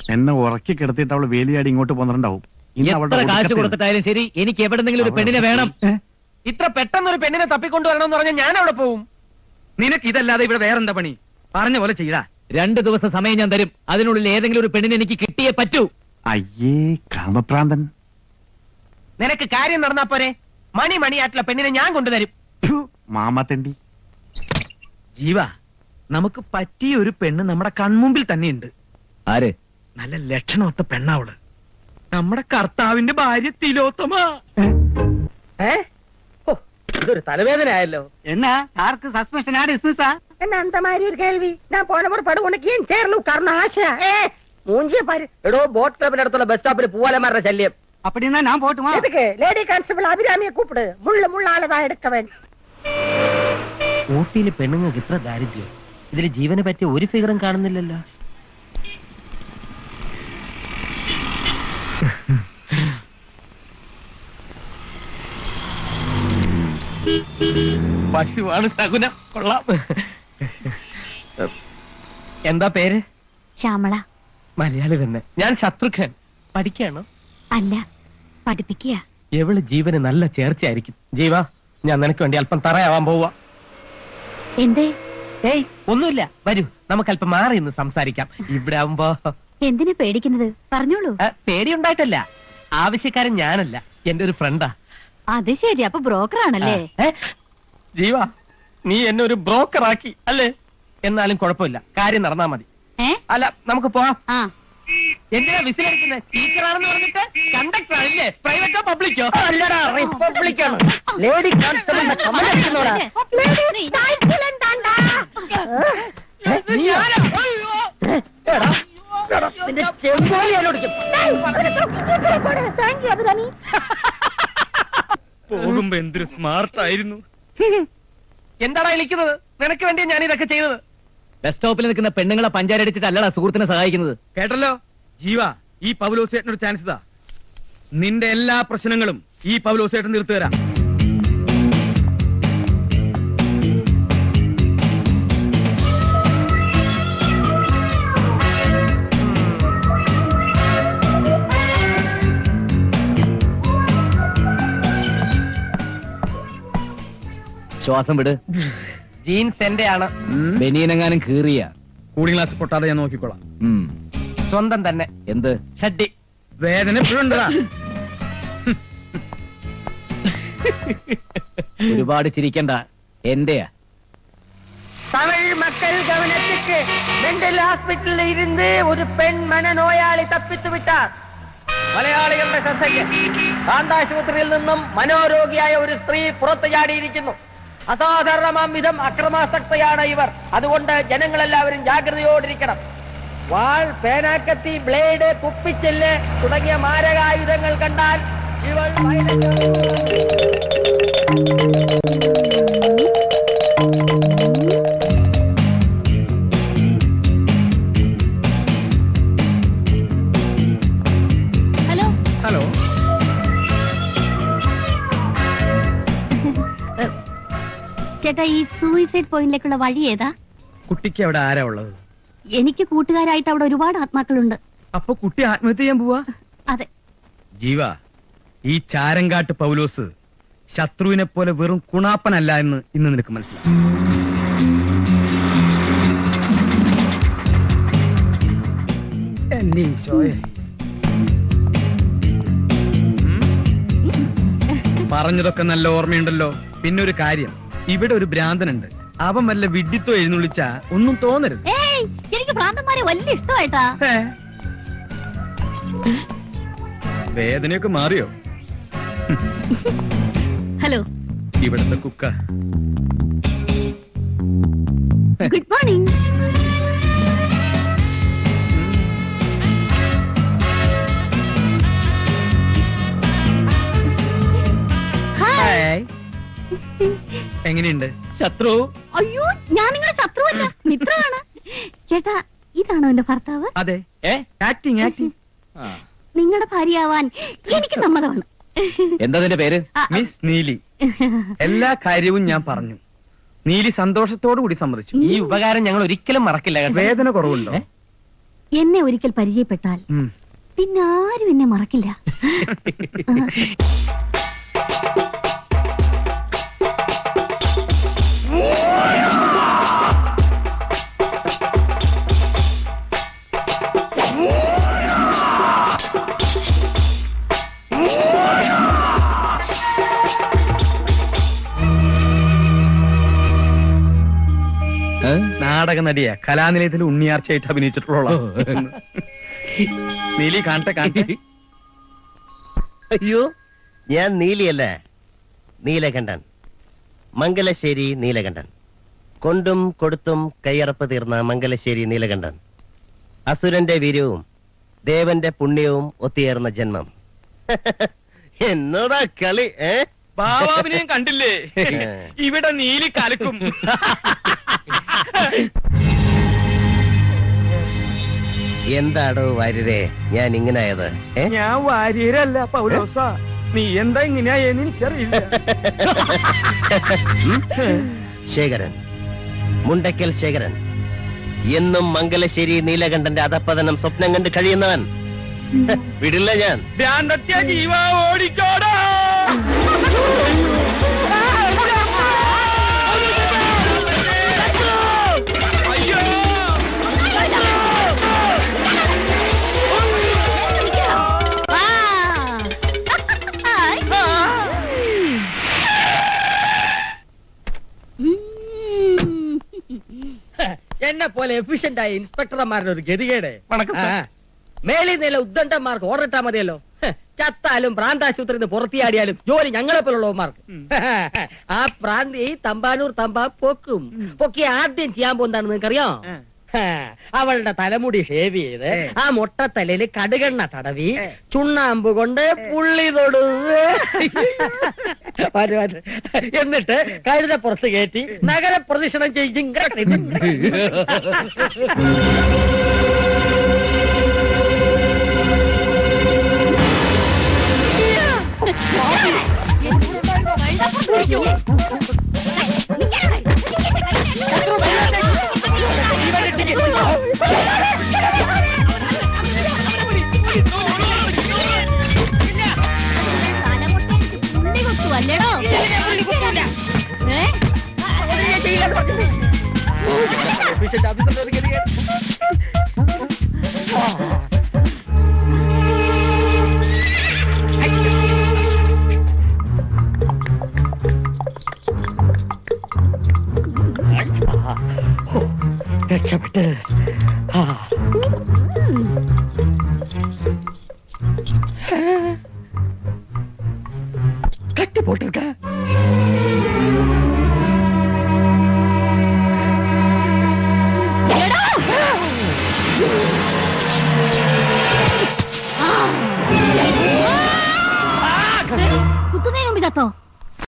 എന്നെ ഉറക്കി കിടത്തിയിട്ട് അവള് വേലിയാടി ഇങ്ങോട്ട് പോന്നിട്ടുണ്ടാവും ഇന്ന് അവളുടെ എത്ര കാശ് ഒടുക്കത്തെ- കൊടുത്തിട്ടായാലും ശരി എനിക്ക് എവിടെന്നെങ്കിലും ഒരു പെണ്ണിനെ വേണം ഇത്ര പെട്ടെന്ന് ഒരു പെണ്ണിനെ തപ്പിക്കൊണ്ടുവരണമെന്ന് പറഞ്ഞാൽ ഞാൻ അവിടെ പോവും നിനക്ക് ഇതല്ലാതെ ഇവിടെ വേറെന്താ പണി പറഞ്ഞ പോലെ ചെയ്താ രണ്ട് ദിവസം സമയം ഞാൻ തരും അതിനുള്ളിൽ ഏതെങ്കിലും ഒരു പെണ്ണിനെ എനിക്ക് കിട്ടിയേ പറ്റൂ അയ്യേ കാമപ്രാന്തൻ നിനക്ക് കാര്യം നടന്നാ പോരെ മണി മണിയായിട്ടുള്ള പെണ്ണിനെ ഞാൻ കൊണ്ടുതരും ഫു, മാമാത്തണ്ടി ജീവ നമുക്ക് പറ്റിയ ഒരു പെണ്ണ് നമ്മുടെ കൺമുമ്പിൽ തന്നെയുണ്ട് ആര് നല്ല ലക്ഷണമൊത്ത പെണ്ണാവള് നമ്മുടെ കർത്താവിന്റെ ഭാര്യ തിലോത്തമ ഇതൊരു തലവേദന ആയല്ലോ என்ன சாருக்கு சஸ்பென்ஷனா டிஸ்மிஸா என்ன அந்த மாதிரி ஒரு கேள்வி நான் போன ஒரு படம் உனக்கு ஏன் சேர்ல உட்காரணும் ஆசை ஏ மூஞ்சிய பாரு എടോ ബോട്ട് ക്ലബിന്റെ അടുത്തുള്ള ബസ് സ്റ്റോപ്പിൽ പൂവാലമാരുടെ ശല്യം அப்படின்னா நான் போட்டுமா எதுக்கு லேடி கான்ஸ்டபிள் அபிராமிய கூப்பிடு முள்ள முள்ளாலதான் எடுக்க வேண்டும் ഊട്ടിയിലെ പെണ്ണുങ്ങൾക്ക് ഇത്ര ദാരിദ്ര്യം ഇതിൽ ജീവന് പറ്റിയ ഒരു ഫിഗറും കാണുന്നില്ലല്ലോ പശുവാണ് സകുനം കൊള്ളാം എന്താ പേര് ശ്യാമള മലയാളി തന്നെ ഞാൻ ശത്രുഘ്നൻ പഠിക്കാണോ അല്ല പഠിപ്പിക്കുക എവള് ജീവന് നല്ല ചേർച്ചയായിരിക്കും ജീവ ഞാൻ നിനക്ക് വേണ്ടി അല്പം തറയാവാൻ പോവാ എന്തേ ഏയ് ഒന്നുമില്ല വരൂ നമുക്ക് അല്പം മാറി നിന്ന് സംസാരിക്കാം ഇവിടെ ആവുമ്പോ എന്തിനാ പേടിക്കുന്നത് പറഞ്ഞോളൂ ആ, പേടിയുണ്ടായിട്ടല്ല ആവശ്യക്കാരൻ ഞാനല്ല എന്റെ ഒരു ഫ്രണ്ടാ അത് ശരി അപ്പൊ ബ്രോക്കർ ആണല്ലേ ഏ? ജീവ നീ എന്നെ ഒരു ബ്രോക്കർ ആക്കി അല്ലേ എന്നാലും കുഴപ്പമില്ല കാര്യം നടന്നാ മതി ഏ അല്ല നമുക്ക് പോവാം ആ എന്തിനാ വിസിലടിക്കുന്നത് ടീച്ചറാണെന്ന് പറഞ്ഞിട്ട് കണ്ടക്ടർ ആണല്ലേ പ്രൈവറ്റോ പബ്ലിക്കോ അല്ലടാ റിപ്പബ്ലിക്കാണ് ലേഡി കോൺസ്റ്റബിളിന്റെ കമന്റ് അടിക്കുന്നോടാ லேடி தாய்க்கிலன் தாண்டா தேங்க்யூ அபிராமி പോകുമ്പോ എന്തൊരു സ്മാർട്ട് ആയിരുന്നു എന്താടാ വിളിക്കുന്നത് നിനക്ക് വേണ്ടി ഞാൻ ഇതൊക്കെ ചെയ്തത് ബസ് സ്റ്റോപ്പിൽ നിൽക്കുന്ന പെണ്ണുങ്ങളെ പഞ്ചാരടിച്ചിട്ട് അല്ലടാ സുഹൃത്തിനെ സഹായിക്കുന്നത് കേട്ടല്ലോ ജീവ ഈ പൗലോസേട്ടനൊരു ചാൻസ് ഇതാ നിന്റെ എല്ലാ പ്രശ്നങ്ങളും ഈ പൗലോസേട്ടൻ തീർത്തു തരാം ശ്വാസം വിട് ജീൻസ് എന്റെ ആണ് ബനിയനെങ്ങാനും കീറിയ കൂളിംഗ് ഗ്ലാസ് പൊട്ടാതെ ഞാൻ നോക്കിക്കോളാം ഉം. സ്വന്തം തന്നെ എന്ത് ഷഡ്ഡി വേദന എപ്പോഴുണ്ടതാ ഒരുപാട് ചിരിക്കണ്ട എന്റെയാ தமிழ் மக்கள் கவனத்துக்கு மெண்டல் ஹாஸ்பிட்டலில் இருந்து ஒரு பெண் மனநோயாளி தப்பித்து விட்டார் മലയാളികളുടെ ശ്രദ്ധയ്ക്ക് കാന്താശുപത്രിയിൽ നിന്നും മനോരോഗിയായ ഒരു സ്ത്രീ പുറത്തു ചാടിയിരിക്കുന്നു അസാധാരണമാം വിധം അക്രമാസക്തയാണ് ഇവർ അതുകൊണ്ട് ജനങ്ങളെല്ലാവരും ജാഗ്രതയോടിരിക്കണം വാൾ പേനാക്കത്തി ബ്ലേഡ് കുപ്പിച്ചെല്ല് തുടങ്ങിയ മാരകായുധങ്ങൾ കണ്ടാൽ ഇവൾ violent- ഹലോ ഹലോ ചേട്ടാ ഈ സൂയിസൈഡ് പോയിന്റിലേക്കുള്ള വഴി ഏതാ കുട്ടിക്ക് അവിടെ ആരാ ഉള്ളത് എനിക്ക് കൂട്ടുകാരായിട്ട് അവിടെ ഒരുപാട് ആത്മാക്കളുണ്ട് അപ്പൊ കുട്ടി ആത്മഹത്യ ചെയ്യാൻ പോവാ അതെ ജീവ ഈ ചാരങ്കാട്ട് പൗലോസ് ശത്രുവിനെ പോലെ വെറും കുണാപ്പനല്ല എന്ന് ഇന്ന് നിനക്ക് മനസ്സിലാവും പറഞ്ഞതൊക്കെ നല്ല ഓർമ്മയുണ്ടല്ലോ പിന്നെ ഒരു കാര്യം ഇവിടെ ഒരു ഭ്രാന്തനുണ്ട് അവൻ വല്ല വിഡ്ഢിത്തോ എഴുന്നള്ളിച്ച ഒന്നും തോന്നരുത് ഏയ് എനിക്ക് ഭ്രാന്തന്മാരെ വലിയ ഇഷ്ടമായിട്ടാ ഏ? വേദനയൊക്കെ മാറിയോ ഹലോ ഇവിടുത്തെ കുക്ക ഗുഡ് മോർണിംഗ് ഹായ് എങ്ങനെയുണ്ട് ശത്രു അയ്യോ ഞാൻ നിങ്ങളെ ശത്രുവല്ല മിത്രമാണ് ചേട്ടാ ഇതാണോ എന്റെ ഭർത്താവ് അതെ ഏ ആക്ടിങ് ആക്ടിങ് ആ. നിങ്ങളുടെ ഭാര്യയാവാൻ എനിക്ക് സമ്മതമാണ് എന്താ നിന്റെ പേര് ആ, മിസ് നീലി എല്ലാ കാര്യവും ഞാൻ പറഞ്ഞു നീലി സന്തോഷത്തോടു കൂടി സമ്മതിച്ചു ഈ ഉപകാരം ഞങ്ങൾ ഒരിക്കലും മറക്കില്ല കേട്ടോ വേദന കുറവുണ്ടോ എന്നെ ഒരിക്കൽ പരിചയപ്പെട്ടാൽ ഉം. പിന്നെ ആരും എന്നെ മറക്കില്ല നാടക നടിയ കലാനിലയത്തിൽ ഉണ്ണിയാർച്ചയായിട്ട് അഭിനയിച്ചിട്ടുള്ള നീലി കാണട്ടെ കാണട്ടെ അയ്യോ ഞാൻ നീലിയല്ല നീലകണ്ഠൻ മംഗലശ്ശേരി നീലകണ്ഠൻ കൊണ്ടും കൊടുത്തും കയ്യറപ്പ് തീർന്ന മംഗലശ്ശേരി നീലകണ്ഠൻ അസുരന്റെ വീര്യവും ദേവന്റെ പുണ്യവും ഒത്തുചേർന്ന ജന്മം എന്നോടാ കളി ഏ ബാബാവിനെയും കണ്ടില്ലേ ഇവിടെ നീലി കലക്കും എന്താടോ വാര്യരെ ഞാൻ ഇങ്ങനായത് ഏ ഞാൻ വാര്യരല്ല പൗലോസ നീ എന്താ ഇങ്ങനെയായെന്ന് എനിക്കറിയില്ല ശേഖരൻ മുണ്ടക്കൽ ശേഖരൻ എന്നും മംഗലശ്ശേരി നീലകണ്ഠന്റെ അധപ്പതനം സ്വപ്നം കണ്ട് കഴിയുന്നവൻ വിടില്ല ഞാൻ ഭ്രാന്തത്യ ജീവ ഓടിക്കോടാ അയ്യോ എന്നെ പോലെ എഫിഷ്യന്റ് ആയ ഇൻസ്പെക്ടർമാരുടെ ഒരു ഗതികേട് വണക്കം സാർ. ആ. മേലിൽ നില ഉദ്ദണ്ഡന്മാർക്ക് ഓർഡിട്ടാ മതിയല്ലോ ഹ്, ചത്താലും പ്രാന്താശുപത്രിയിൽ നിന്ന് പുറത്തിയാടിയാലും ജോലി ഞങ്ങളെ പോലുള്ളവന്മാർക്ക് ആ പ്രാന്തി തമ്പാനൂർ തമ്പാ പൊക്കും പൊക്കി ആദ്യം ചെയ്യാൻ പോകുന്നതാണ് നിങ്ങൾക്കറിയോ ഹാ, അവളുടെ തലമുടി ഷേവ് ചെയ്ത് ആ മുട്ടത്തലയിൽ കടുകെണ്ണ തടവി ചുണ്ണാമ്പ് കൊണ്ട് പുള്ളി തൊടു വരൂ, വരൂ. എന്നിട്ട് കഴുത പുറത്ത് കയറ്റി നഗര പ്രദക്ഷിണം ചെയ്യും അല്ലേടോ ഏ രക്ഷപ്പെട്ട് ആ. കട്ടി പോട്ടിருக்க കുത്തുന്നതിന് മുമ്പ് ചത്തോ